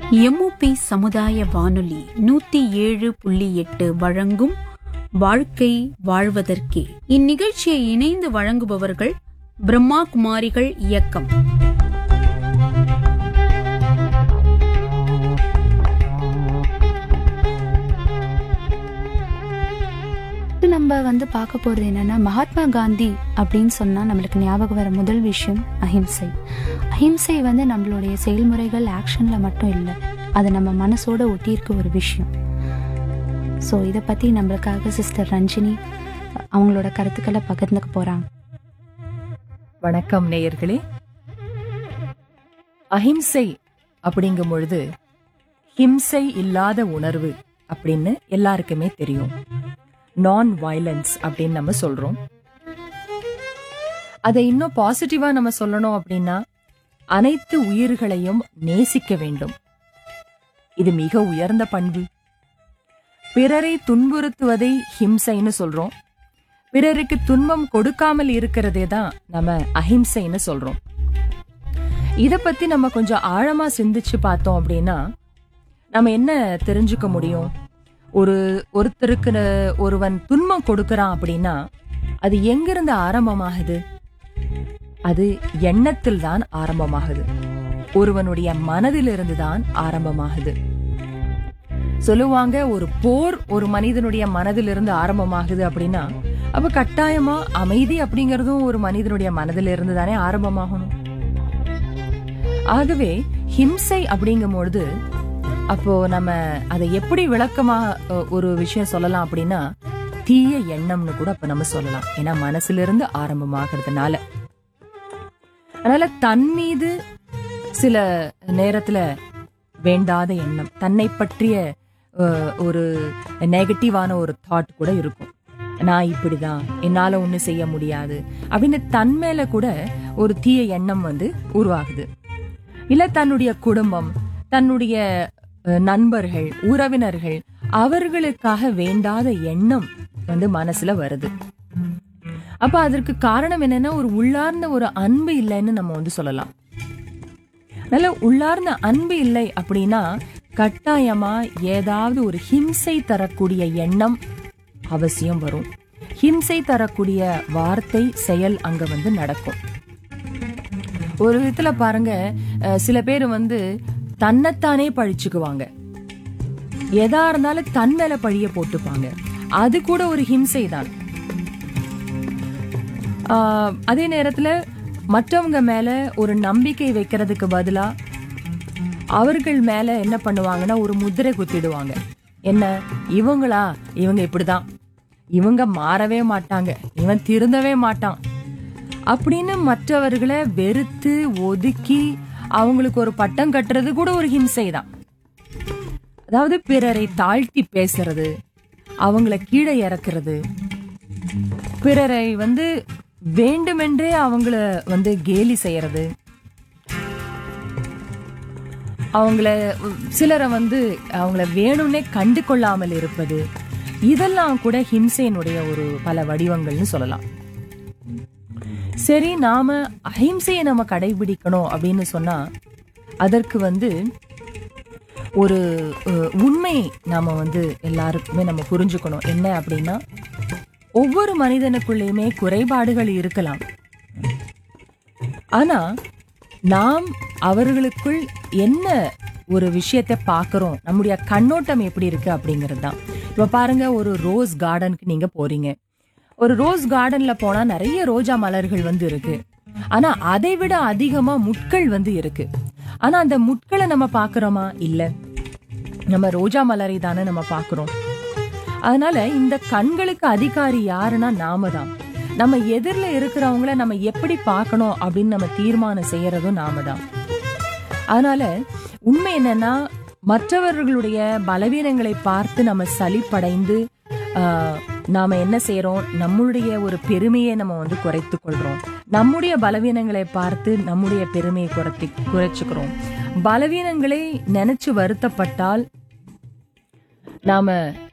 MOP சமுதாய வானொலி நூத்தி ஏழு புள்ளி எட்டு வழங்கும் வாழ்க்கை வாழ்வதற்கே இந்நிகழ்ச்சியை இணைந்து வழங்குபவர்கள் பிரம்மா குமாரிகள் இயக்கம் அடுத்து நம்ம வந்து பார்க்க போறது என்னன்னா மகாத்மா காந்தி அப்படின்னு சொன்னா நம்மளுக்கு ஞாபகம் வர முதல் விஷயம் அஹிம்சை அஹிம்சை வந்து நம்மளுடைய செயல்முறைகள் ஆக்ஷன்ல மட்டும் இல்லை அது நம்ம மனசோட ஒட்டியிருக்க ஒரு விஷயம் ஸோ இதை பத்தி நம்மளுக்காக சிஸ்டர் ரஞ்சினி அவங்களோட கருத்துக்களை பகிர்ந்துக்க போறாங்க வணக்கம் நேயர்களே அஹிம்சை அப்படிங்கும் பொழுது ஹிம்சை இல்லாத உணர்வு அப்படின்னு எல்லாருக்குமே தெரியும் நான் வயலன்ஸ் அப்படின்னு நம்ம சொல்றோம் அதை இன்னும் பாசிட்டிவா நம்ம சொல்லணும் அப்படின்னா அனைத்து உயிர்களையும் நேசிக்க வேண்டும் இது மிக உயர்ந்த பண்பு பிறரை துன்புறுத்துவதை ஹிம்சைன்னு சொல்றோம் பிறருக்கு துன்பம் கொடுக்காமல் இருக்கிறதே தான் நம்ம அஹிம்சைன்னு சொல்றோம் இத பத்தி நம்ம கொஞ்சம் ஆழமா சிந்திச்சு பார்த்தோம் அப்படின்னா நம்ம என்ன தெரிஞ்சுக்க முடியும் ஒரு ஒருத்தருக்கு ந- ஒருவன் துன்பம் கொடுக்கறான் அப்படின்னா அது எங்கிருந்து ஆரம்பமாகுது அது எண்ணத்தில் தான் ஆரம்பமாகுது ஒருவனுடைய மனதிலிருந்து தான் ஆரம்பமாகுது சொல்லுவாங்க ஒரு போர் ஒரு மனிதனுடைய மனதிலிருந்து ஆரம்பமாகுது அப்படின்னா அப்ப கட்டாயமா அமைதி அப்படிங்கறதும் ஒரு மனிதனுடைய மனதிலிருந்து தானே ஆரம்பமாகணும் ஆகவே ஹிம்சை அப்படிங்கும் பொழுது அப்போ நம்ம அதை எப்படி விளக்கமா அஹ், ஒரு விஷயம் சொல்லலாம் அப்படின்னா தீய எண்ணம்னு கூட அப்ப நம்ம சொல்லலாம் ஏன்னா மனசிலிருந்து ஆரம்பமாகிறதுனால அதனால தன் மீது சில நேரத்துல வேண்டாத எண்ணம் தன்னை பற்றிய அஹ், ஒரு நெகட்டிவான ஒரு தாட் கூட இருக்கும் நான் இப்படிதான் என்னால ஒண்ணும் செய்ய முடியாது அப்படின்னு தன் மேல கூட ஒரு தீய எண்ணம் வந்து உருவாகுது இல்ல தன்னுடைய குடும்பம் தன்னுடைய அஹ், நண்பர்கள் உறவினர்கள் அவர்களுக்காக வேண்டாத எண்ணம் வந்து மனசுல வருது அப்ப அதற்கு காரணம் என்னன்னா ஒரு உள்ளார்ந்த ஒரு அன்பு இல்லைன்னு நம்ம வந்து சொல்லலாம் நல்ல உள்ளார்ந்த அன்பு இல்லை அப்படின்னா கட்டாயமா ஏதாவது ஒரு ஹிம்சை தரக்கூடிய எண்ணம் அவசியம் வரும் ஹிம்சை தரக்கூடிய வார்த்தை செயல் அங்க வந்து நடக்கும் ஒரு விதத்துல பாருங்க அஹ், சில பேர் வந்து தன்னைத்தானே பழிச்சுக்குவாங்க எதா இருந்தாலும் தன் மேல பழிய போட்டுப்பாங்க அது கூட ஒரு ஹிம்சை தான் ஆஹ், அதே நேரத்துல மற்றவங்க மேல ஒரு நம்பிக்கை வைக்கிறதுக்கு பதிலா அவர்கள் மேல என்ன பண்ணுவாங்கன்னா ஒரு முத்திரை குத்திடுவாங்க என்ன இவங்களா இவங்க இப்படிதான் இவங்க மாறவே மாட்டாங்க இவன் திருந்தவே மாட்டான் அப்படின்னு மற்றவர்களை வெறுத்து ஒதுக்கி அவங்களுக்கு ஒரு பட்டம் கட்டுறது கூட ஒரு ஹிம்சை தான் அதாவது பிறரை தாழ்த்தி பேசுறது அவங்கள கீழே இறக்குறது பிறரை வந்து வேண்டுமென்றே அவங்கள வந்து கேலி செய்யறது அவங்கள சிலரை வந்து அவங்கள வேணும்னே கண்டு கொள்ளாமல் இருப்பது இதெல்லாம் கூட ஹிம்சையினுடைய ஒரு பல வடிவங்கள்னு சொல்லலாம் சரி நாம அஹிம்சையை நம்ம கடைபிடிக்கணும் அப்படின்னு சொன்னா அதற்கு வந்து ஒரு அஹ், உண்மை நாம வந்து எல்லாருக்குமே நம்ம புரிஞ்சுக்கணும் என்ன அப்படின்னா ஒவ்வொரு மனிதனுக்குள்ளேயுமே குறைபாடுகள் இருக்கலாம் ஆனா நாம் அவர்களுக்குள் என்ன ஒரு விஷயத்தை பார்க்கறோம் நம்முடைய கண்ணோட்டம் எப்படி இருக்கு அப்படிங்கிறது தான் இப்ப பாருங்க ஒரு ரோஸ் கார்டனுக்கு நீங்க போறீங்க ஒரு ரோஸ் கார்டன்ல போனா நிறைய ரோஜா மலர்கள் வந்து இருக்கு ஆனா அதை விட அதிகமா முட்கள் வந்து இருக்கு ஆனா அந்த முட்களை நம்ம பாக்குறோமா இல்ல நம்ம ரோஜா மலரை தானே நம்ம பாக்குறோம் அதனால இந்த கண்களுக்கு அதிகாரி யாருன்னா நாம தான் நம்ம எதிரில இருக்கிறவங்கள நம்ம எப்படி பார்க்கணும் அப்படின்னு நம்ம தீர்மானம் செய்யறதும் நாம தான் அதனால உண்மை என்னன்னா மற்றவர்களுடைய பலவீனங்களை பார்த்து நம்ம சலிப்படைந்து ஆஹ், நாம என்ன செய்யறோம் நம்மளுடைய ஒரு பெருமையை நம்ம வந்து குறைத்து கொள்றோம் நம்முடைய பலவீனங்களை பார்த்து நம்முடைய பெருமையை குறைத்தி குறைச்சுக்கிறோம் பலவீனங்களை நினைச்சு வருத்தப்பட்டால் நாம